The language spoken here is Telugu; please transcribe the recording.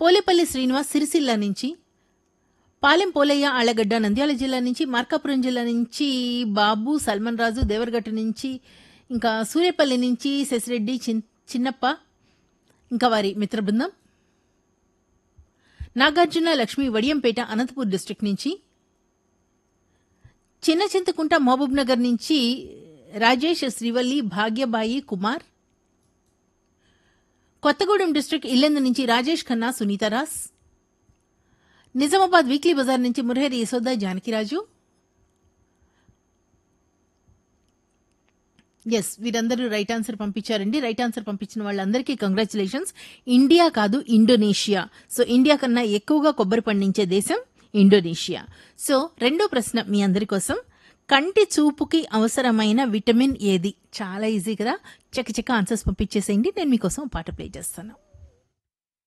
పోలేపల్లి శ్రీనివాస్ సిరిసిల్ల నుంచి పాలెం పోలయ్య ఆళ్లగడ్డ నంద్యాల జిల్లా నుంచి మార్కాపురం జిల్లా నుంచి బాబు సల్మాన్ రాజు దేవరగట్టు నుంచి ఇంకా సూర్యపల్లి నుంచి శశిరెడ్డి చిన్- చిన్నప్ప ఇంకా వారి మిత్ర బృందం నాగార్జున లక్ష్మి వడియంపేట అనంతపూర్ డిస్ట్రిక్ట్ నుంచి చిన్న చింతకుంట మహబూబ్ నగర్ నుంచి రాజేష్ శ్రీవల్లి భాగ్యబాయి కుమార్ కొత్తగూడెం డిస్ట్రిక్ట్ ఇల్లెందు నుంచి రాజేష్ ఖన్నా సునీతారాస్ నిజామాబాద్ వీక్లీ బజార్ నుంచి మురహరి యశోద జానకిరాజు ఎస్ వీరందరూ రైట్ ఆన్సర్ పంపించారండి రైట్ ఆన్సర్ పంపించిన వాళ్ళందరికీ కంగ్రాచులేషన్స్ ఇండియా కాదు ఇండోనేషియా సో ఇండియా కన్నా ఎక్కువగా కొబ్బరి పండించే దేశం ఇండోనేషియా సో రెండో ప్రశ్న మీ అందరి కోసం కంటి చూపుకి అవసరమైన విటమిన్ ఏది చాలా ఈజీ కదా చకచక ఆన్సర్స్ పంపించేసేయండి నేను మీకోసం పాట ప్లే చేస్తాను